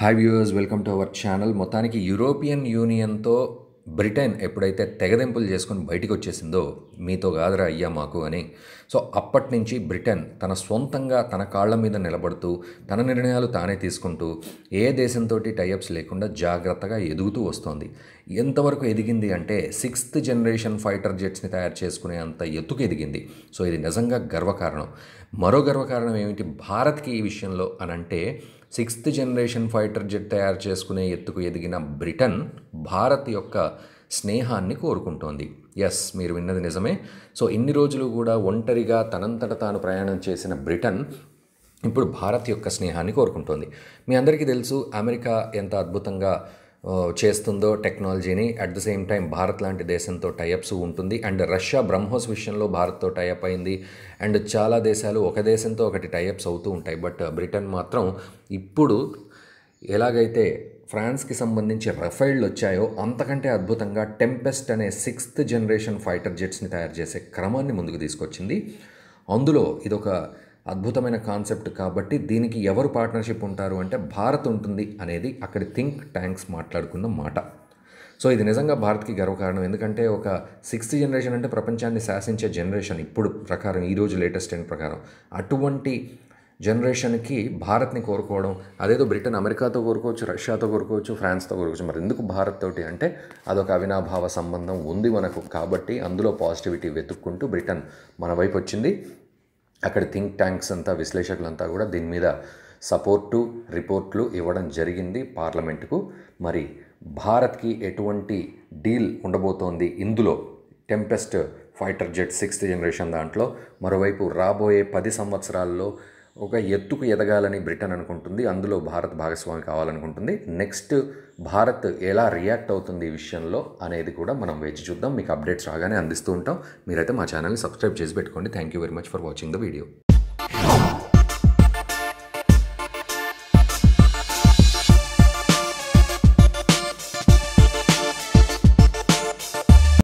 hi viewers welcome to our channel మొత్తానికి European యూనియన్తో Britain ఎప్పుడైతే తెగదెంపులు చేసుకొని బయటికి వచ్చేసిందో మీతో కాదురా అయ్యా మాకు అని సో అప్పటి నుంచి బ్రిటన్ తన సొంతంగా తన కాళ్ళ మీద నిలబడుతూ తన నిర్ణయాలు తానే తీసుకుంటూ ఏ దేశంతో టైఅప్స్ లేకుండా జాగ్రత్తగా ఎదుగుతూ వస్తోంది ఎంతవరకు ఎదిగింది అంటే సిక్స్త్ జనరేషన్ ఫైటర్ జెట్స్ని తయారు చేసుకునే అంత ఎత్తుకు ఎదిగింది సో ఇది నిజంగా గర్వకారణం మరో గర్వకారణం ఏమిటి భారత్కి ఈ విషయంలో అని అంటే సిక్స్త్ జనరేషన్ ఫైటర్ జెట్ తయారు చేసుకునే ఎత్తుకు ఎదిగిన బ్రిటన్ భారత్ యొక్క స్నేహాన్ని కోరుకుంటోంది ఎస్ మీరు విన్నది నిజమే సో ఇన్ని రోజులు కూడా ఒంటరిగా తనంతట తాను ప్రయాణం చేసిన బ్రిటన్ ఇప్పుడు భారత్ యొక్క స్నేహాన్ని కోరుకుంటోంది మీ అందరికీ తెలుసు అమెరికా ఎంత అద్భుతంగా ఆ, చేస్తుందో టెక్నాలజీని at the same time Bharat లాంటి దేశంతో టైఅప్స్ ఉంటుంది అండ్ రష్యా బ్రహ్మోస్ విషయంలో భారత్తో టైఅప్ అయింది అండ్ చాలా దేశాలు ఒక దేశంతో ఒకటి టైఅప్స్ అవుతూ ఉంటాయి బట్ బ్రిటన్ మాత్రం ఇప్పుడు ఎలాగైతే ఫ్రాన్స్కి సంబంధించి రఫైల్డ్ వచ్చాయో అంతకంటే అద్భుతంగా టెంపెస్ట్ అనే సిక్స్త్ జనరేషన్ ఫైటర్ జెట్స్ని తయారు చేసే క్రమాన్ని ముందుకు తీసుకొచ్చింది అందులో ఇదొక అద్భుతమైన కాన్సెప్ట్ కాబట్టి దీనికి ఎవరు పార్ట్నర్షిప్ ఉంటారు అంటే భారత్ ఉంటుంది అనేది అక్కడి థింక్ ట్యాంక్స్ మాట్లాడుకున్న మాట సో ఇది నిజంగా భారత్కి గర్వకారణం ఎందుకంటే ఒక సిక్స్త్ జనరేషన్ అంటే ప్రపంచాన్ని శాసించే జనరేషన్ ఇప్పుడు ప్రకారం ఈరోజు లేటెస్ట్ ట్రెండ్ ప్రకారం అటువంటి జనరేషన్కి భారత్ని కోరుకోవడం అదేదో బ్రిటన్ అమెరికాతో కోరుకోవచ్చు రష్యాతో కోరుకోవచ్చు ఫ్రాన్స్తో కోరుకోవచ్చు మరి ఎందుకు భారత్ తోటి అంటే అదొక అవినాభావ సంబంధం ఉంది మనకు కాబట్టి అందులో పాజిటివిటీ వెతుక్కుంటూ బ్రిటన్ మన వైపు వచ్చింది అక్కడ థింక్ ట్యాంక్స్ అంతా విశ్లేషకులంతా కూడా దీని మీద సపోర్టు రిపోర్ట్లు ఇవ్వడం జరిగింది పార్లమెంటుకు మరి భారత్కి ఎటువంటి డీల్ ఉండబోతోంది ఇందులో Tempest fighter jet sixth generation దాంట్లో మరోవైపు రాబోయే పది సంవత్సరాల్లో ఒక ఎత్తుకు ఎదగాలని బ్రిటన్ అనుకుంటుంది అందులో భారత్ భాగస్వామి కావాలనుకుంటుంది నెక్స్ట్ భారత్ ఎలా రియాక్ట్ అవుతుంది ఈ విషయంలో అనేది కూడా మనం వేచి చూద్దాం మీకు అప్డేట్స్ రాగానే అందిస్తూ ఉంటాం మీరైతే మా ఛానల్ని సబ్స్క్రైబ్ చేసి పెట్టుకోండి thank you very much for watching the video